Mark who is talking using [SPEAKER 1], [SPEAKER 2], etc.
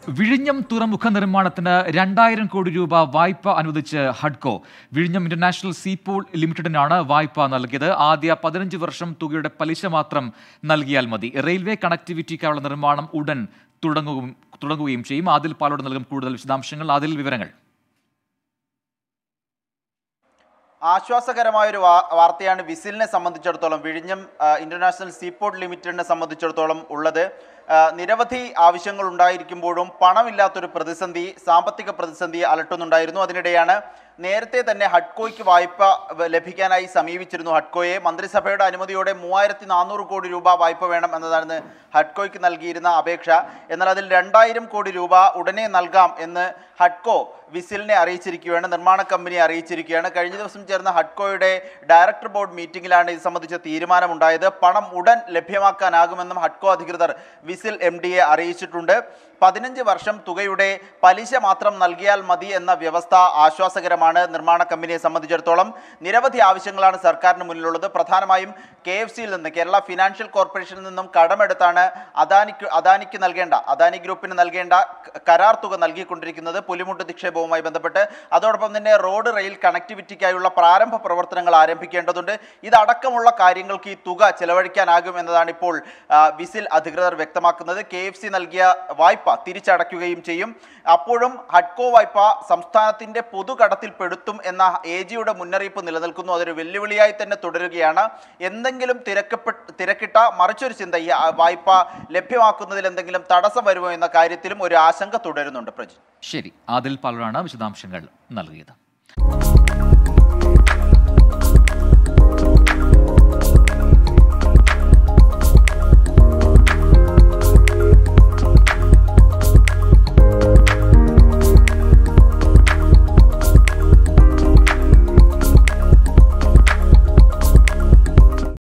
[SPEAKER 1] വിഴിഞ്ഞം തുറമുഖ നിർമ്മാണത്തിന് രണ്ടായിരം കോടി രൂപ വായ്പ അനുവദിച്ച് ഹഡ്കോ വിഴിഞ്ഞം ഇന്റർനാഷണൽ സീപോൾ ലിമിറ്റഡിനാണ് വായ്പ നൽകിയത് ആദ്യ പതിനഞ്ച് വർഷം തുകയുടെ പലിശ മാത്രം നൽകിയാൽ മതി റെയിൽവേ കണക്ടിവിറ്റിക്കായുള്ള നിർമ്മാണം ഉടൻ തുടങ്ങുകയും തുടങ്ങുകയും ചെയ്യും ആദിൽ പാലോട് നൽകും കൂടുതൽ വിശദാംശങ്ങൾ അതിൽ വിവരങ്ങൾ
[SPEAKER 2] ആശ്വാസകരമായ ഒരു വാ- വാർത്തയാണ് വിസിലിനെ സംബന്ധിച്ചിടത്തോളം വിഴിഞ്ഞം ആ, ഇന്റർനാഷണൽ സീപോർട്ട് ലിമിറ്റഡിനെ സംബന്ധിച്ചിടത്തോളം ഉള്ളത് ആ, നിരവധി ആവശ്യങ്ങൾ ഉണ്ടായിരിക്കുമ്പോഴും പണമില്ലാത്തൊരു പ്രതിസന്ധി സാമ്പത്തിക പ്രതിസന്ധി അലട്ടുന്നുണ്ടായിരുന്നു അതിനിടെയാണ് നേരത്തെ തന്നെ ഹഡ്കോയ്ക്ക് വായ്പ വ- ലഭിക്കാനായി സമീപിച്ചിരുന്നു ഹഡ്കോയെ മന്ത്രിസഭയുടെ അനുമതിയോടെ മൂവായിരത്തി നാനൂറ് കോടി രൂപ വായ്പ വേണം എന്നതാണ് ഹഡ്കോയ്ക്ക് നൽകിയിരുന്ന അപേക്ഷ എന്നാൽ അതിൽ രണ്ടായിരം കോടി രൂപ ഉടനെ നൽകാം എന്ന് ഹഡ്കോ വിസിലിനെ അറിയിച്ചിരിക്കുകയാണ് നിർമ്മാണ കമ്പനിയെ അറിയിച്ചിരിക്കുകയാണ് കഴിഞ്ഞ ദിവസം ചേർന്ന ഹഡ്കോയുടെ ഡയറക്ടർ ബോർഡ് മീറ്റിംഗിലാണ് ഇത് സംബന്ധിച്ച തീരുമാനമുണ്ടായത് പണം ഉടൻ ലഭ്യമാക്കാനാകുമെന്നും ഹഡ്കോ അധികൃതർ വിസിൽ എം ഡിയെ അറിയിച്ചിട്ടുണ്ട് പതിനഞ്ച് വർഷം തുകയുടെ പലിശ മാത്രം നൽകിയാൽ മതി എന്ന വ്യവസ്ഥ ആശ്വാസകരമാണ് നിർമ്മാണ കമ്പനിയെ സംബന്ധിച്ചിടത്തോളം നിരവധി ആവശ്യങ്ങളാണ് സർക്കാരിന് മുന്നിലുള്ളത് പ്രധാനമായും കെ എഫ് സിയിൽ നിന്ന് കേരള ഫിനാൻഷ്യൽ കോർപ്പറേഷനിൽ നിന്നും കടമെടുത്താണ് അദാനിക്ക് അദാനിക്ക് നൽകേണ്ട അദാനി ഗ്രൂപ്പിന് നൽകേണ്ട ക- കരാർ തുക നൽകിക്കൊണ്ടിരിക്കുന്നത് പുലിമുട്ട് നിക്ഷേപവുമായി ബന്ധപ്പെട്ട് അതോടൊപ്പം തന്നെ റോഡ് റെയിൽ കണക്ടിവിറ്റിക്കായുള്ള പ്രാരംഭ പ്രവർത്തനങ്ങൾ ആരംഭിക്കേണ്ടതുണ്ട് ഇതടക്കമുള്ള കാര്യങ്ങൾക്ക് ഈ തുക ചെലവഴിക്കാനാകും എന്നതാണ് ഇപ്പോൾ ആ, വിസിൽ അധികൃതർ വ്യക്തമാക്കുന്നത് കെ എഫ് സി നൽകിയ വായ്പ തിരിച്ചടയ്ക്കുകയും ചെയ്യും അപ്പോഴും ഹഡ്കോ വായ്പ സംസ്ഥാനത്തിന്റെ പൊതുകടത്തിൽ പെടുത്തും എന്ന എ ജിയുടെ മുന്നറിയിപ്പ് നിലനിൽക്കുന്നു അതൊരു വെല്ലുവിളിയായി തന്നെ തുടരുകയാണ് എന്തെങ്കിലും തിരക്കപ്പെട്ട് തിരക്കിട്ട മറിച്ചൊരു ചിന്ത ഈ ആ, വായ്പ ലഭ്യമാക്കുന്നതിൽ എന്തെങ്കിലും തടസ്സം വരുമോ എന്ന കാര്യത്തിലും ഒരു ആശങ്ക തുടരുന്നുണ്ട് പ്രജി
[SPEAKER 1] ശരി ആദിൽ പാലോടാണ് വിശദാംശങ്ങൾ നൽകിയത്